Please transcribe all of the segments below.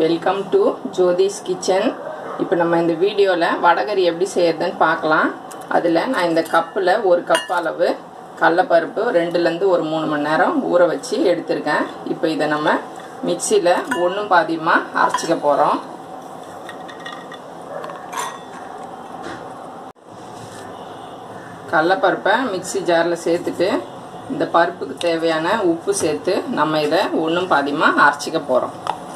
welcome to Jothi's kitchen இப்போ நம்ம இந்த வீடியோவில் வடகரி எப்படி செய்யறதுன்னு பார்க்கலாம் அதில் நான் இந்த கப்பில் ஒரு கப் அளவு கடலப்பருப்பு ரெண்டுலேருந்து ஒரு மூணு மணி நேரம் ஊற வச்சு எடுத்திருக்கேன் இப்போ இதை நம்ம மிக்சியில் ஒன்றும் பாதியமாக அரைச்சிக்க போகிறோம் கடலப்பருப்பை மிக்சி ஜாரில் சேர்த்துட்டு இந்த பருப்புக்கு தேவையான உப்பு சேர்த்து நம்ம இதை ஒன்றும் பாதியமாக அரைச்சிக்க போகிறோம்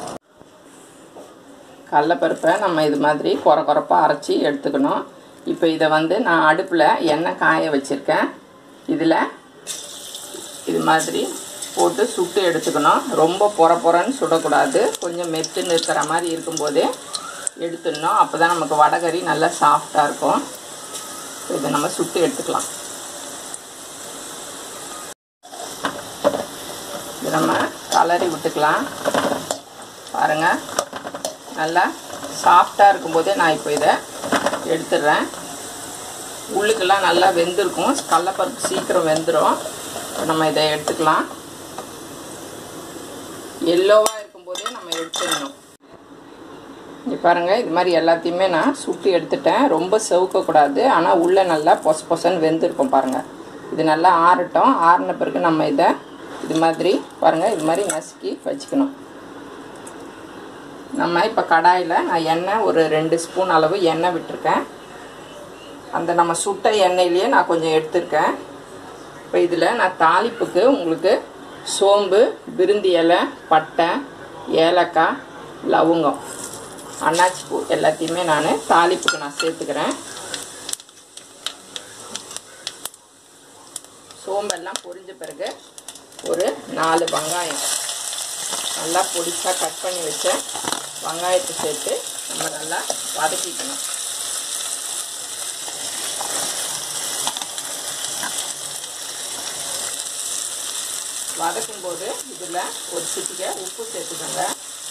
கடலப்பருப்பை நம்ம இது மாதிரி குறை குறைப்பாக அரைச்சி எடுத்துக்கணும் இப்போ இதை வந்து நான் அடுப்பில் எண்ணெய் காய வச்சுருக்கேன் இதில் இது மாதிரி போட்டு சுட்டு எடுத்துக்கணும் ரொம்ப பொற பொறன்னு சுடக்கூடாது கொஞ்சம் மெத்துன்னு இருக்கிற மாதிரி இருக்கும்போதே எடுத்துடணும் அப்போ தான் நமக்கு வடகறி நல்லா சாஃப்டாக இருக்கும் இதை நம்ம சுட்டு எடுத்துக்கலாம் இது நம்ம கலரி விட்டுக்கலாம் பாருங்கள் நல்லா சாஃப்டாக இருக்கும்போதே நான் இப்போ இதை எடுத்துடுறேன் உள்ளுக்கெல்லாம் நல்லா வெந்திருக்கும் கடலப்பருப்பு சீக்கிரம் வெந்துடும் இப்போ நம்ம இதை எடுத்துக்கலாம் எல்லோவாக இருக்கும்போதே நம்ம எடுத்துடணும் இங்கே பாருங்கள் இது மாதிரி எல்லாத்தையுமே நான் சுட்டு எடுத்துட்டேன் ரொம்ப செவுக்கக்கூடாது ஆனால் உள்ளே நல்லா பொச பொசன்னு வெந்திருக்கும் பாருங்கள் இது நல்லா ஆறட்டும் ஆறின பிறகு நம்ம இதை இது மாதிரி பாருங்கள் இது மாதிரி நசுக்கி வச்சுக்கணும் நம்ம இப்போ கடாயில் நான் எண்ணெய் ஒரு ரெண்டு ஸ்பூன் அளவு எண்ணெய் விட்டுருக்கேன் அந்த நம்ம சுட்ட எண்ணெயிலேயே நான் கொஞ்சம் எடுத்திருக்கேன் இப்போ இதில் நான் தாளிப்புக்கு உங்களுக்கு சோம்பு பிருந்தி இலை பட்டை ஏலக்காய் லவங்கம் அன்னாச்சி பூ எல்லாத்தையுமே நான் தாளிப்புக்கு நான் சேர்த்துக்கிறேன் சோம்பெல்லாம் பொரிஞ்ச பிறகு ஒரு நாலு வெங்காயம் நல்லா பொடிசாக கட் பண்ணி வச்ச வெங்காயத்தை சேர்த்து நம்ம நல்லா வதக்கிக்கணும் வதக்கும் போது இதில் ஒரு சிட்டிக்கை உப்பு சேர்த்துக்கோங்க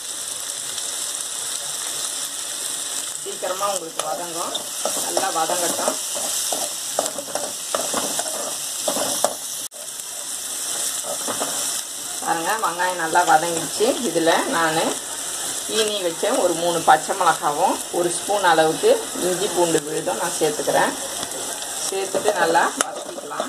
சீக்கிரமாக உங்களுக்கு வதங்கும் நல்லா வதங்கட்டும் பாருங்கள் வெங்காயம் நல்லா வதங்கிடுச்சு இதில் நான் ஈனி வச்ச ஒரு மூணு பச்சை மிளகாவும் ஒரு ஸ்பூன் அளவுக்கு இஞ்சி பூண்டு விழுதும் நான் சேர்த்துக்கிறேன் சேர்த்துட்டு நல்லா வதக்கிக்கலாம்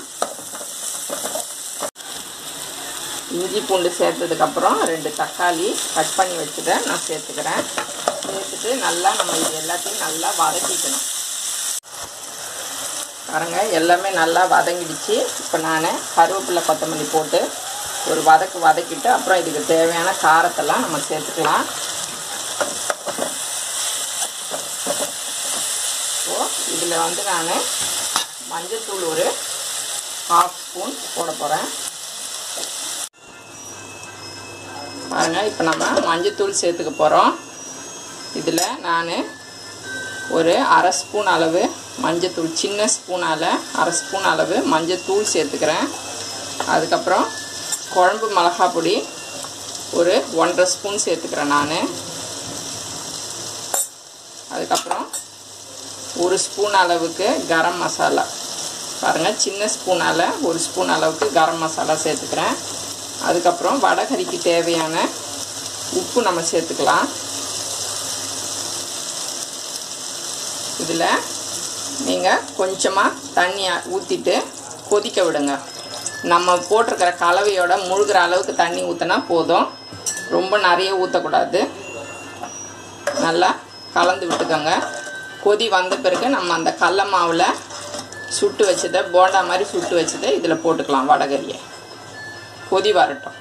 இஞ்சி பூண்டு சேர்த்ததுக்கப்புறம் ரெண்டு தக்காளி கட் பண்ணி வச்சுதை நான் சேர்த்துக்கிறேன் சேர்த்துட்டு நல்லா நம்ம இது எல்லாத்தையும் நல்லா வதக்கிக்கணும் பாருங்க எல்லாமே நல்லா வதங்கிடுச்சு இப்போ நான் கருவேப்பிலை கொத்தமல்லி போட்டு ஒரு வதக்கு வதக்கிட்டு அப்புறம் இதுக்கு தேவையான காரத்தெல்லாம் நம்ம சேர்த்துக்கலாம் ஸோ இதில் வந்து நான் மஞ்சத்தூள் ஒரு ஹாஃப் ஸ்பூன் போட போகிறேன் பாருங்கள் இப்போ நம்ம மஞ்சத்தூள் சேர்த்துக்க போகிறோம் இதில் நான் ஒரு அரை ஸ்பூன் அளவு மஞ்சத்தூள் சின்ன ஸ்பூனால் அரை ஸ்பூன் அளவு மஞ்சத்தூள் சேர்த்துக்கிறேன் அதுக்கப்புறம் குழம்பு மிளகா பொடி ஒரு ஒன்றரை ஸ்பூன் சேர்த்துக்கிறேன் நான் அதுக்கப்புறம் ஒரு ஸ்பூன் அளவுக்கு கரம் மசாலா பாருங்கள் சின்ன ஸ்பூனால் ஒரு ஸ்பூன் அளவுக்கு கரம் மசாலா சேர்த்துக்கிறேன் அதுக்கப்புறம் வடகரிக்கு தேவையான உப்பு நம்ம சேர்த்துக்கலாம் இதில் நீங்கள் கொஞ்சமாக தண்ணி ஊற்றிட்டு கொதிக்க விடுங்க நம்ம போட்டிருக்கிற கலவையோட முழுகிற அளவுக்கு தண்ணி ஊற்றினா போதும் ரொம்ப நிறைய ஊற்றக்கூடாது நல்லா கலந்து விட்டுக்கோங்க கொதி வந்த பிறகு நம்ம அந்த கடல மாவில் சுட்டு வச்சதை போண்டா மாதிரி சுட்டு வச்சதை இதில் போட்டுக்கலாம் வடகரியை கொதி வரட்டும்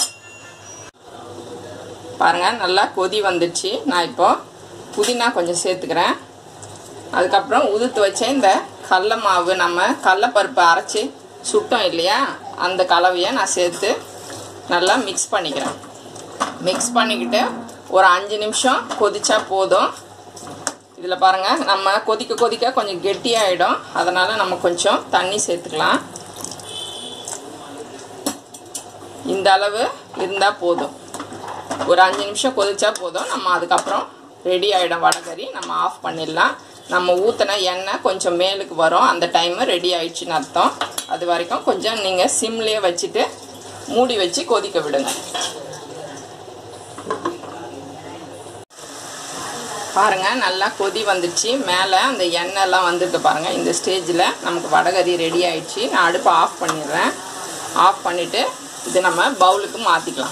பாருங்கள் நல்லா கொதி வந்துடுச்சு நான் இப்போது புதினா கொஞ்சம் சேர்த்துக்கிறேன் அதுக்கப்புறம் உதுத்து வச்ச இந்த கடல மாவு நம்ம கடலப்பருப்பை அரைச்சி சுட்டோம் இல்லையா அந்த கலவையை நான் சேர்த்து நல்லா மிக்ஸ் பண்ணிக்கிறேன் மிக்ஸ் பண்ணிக்கிட்டு ஒரு அஞ்சு நிமிஷம் கொதிச்சா போதும் இதில் பாருங்கள் நம்ம கொதிக்க கொதிக்க கொஞ்சம் கெட்டியாகிடும் அதனால் நம்ம கொஞ்சம் தண்ணி சேர்த்துக்கலாம் இந்த அளவு இருந்தால் போதும் ஒரு அஞ்சு நிமிஷம் கொதிச்சா போதும் நம்ம அதுக்கப்புறம் ரெடி ஆகிடும் வடகறி நம்ம ஆஃப் பண்ணிடலாம் நம்ம ஊற்றின எண்ணெய் கொஞ்சம் மேலுக்கு வரும் அந்த டைமு ரெடி ஆயிடுச்சுன்னு அர்த்தம் அது வரைக்கும் கொஞ்சம் நீங்கள் சிம்லேயே வச்சுட்டு மூடி வச்சு கொதிக்க விடுங்க பாருங்கள் நல்லா கொதி வந்துச்சு மேலே அந்த எண்ணெய்லாம் வந்துட்டு பாருங்கள் இந்த ஸ்டேஜில் நமக்கு வடகறி ரெடி ஆயிடுச்சு நான் அடுப்பை ஆஃப் பண்ணிடுறேன் ஆஃப் பண்ணிவிட்டு இது நம்ம பவுலுக்கு மாற்றிக்கலாம்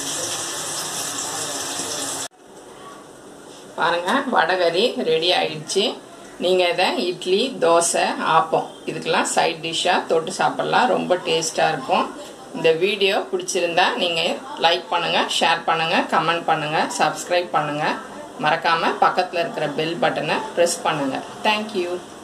பாருங்கள் வடகறி ரெடி ஆயிடுச்சு நீங்கள் இதை இட்லி தோசை ஆப்பம் இதுக்கெல்லாம் சைட் டிஷ்ஷாக தொட்டு சாப்பிட்லாம் ரொம்ப டேஸ்ட்டாக இருக்கும் இந்த வீடியோ பிடிச்சிருந்தா நீங்கள் லைக் பண்ணுங்கள் ஷேர் பண்ணுங்கள் கமெண்ட் பண்ணுங்கள் சப்ஸ்கிரைப் பண்ணுங்கள் மறக்காமல் பக்கத்தில் இருக்கிற பெல் பட்டனை ப்ரெஸ் பண்ணுங்கள் தேங்க்யூ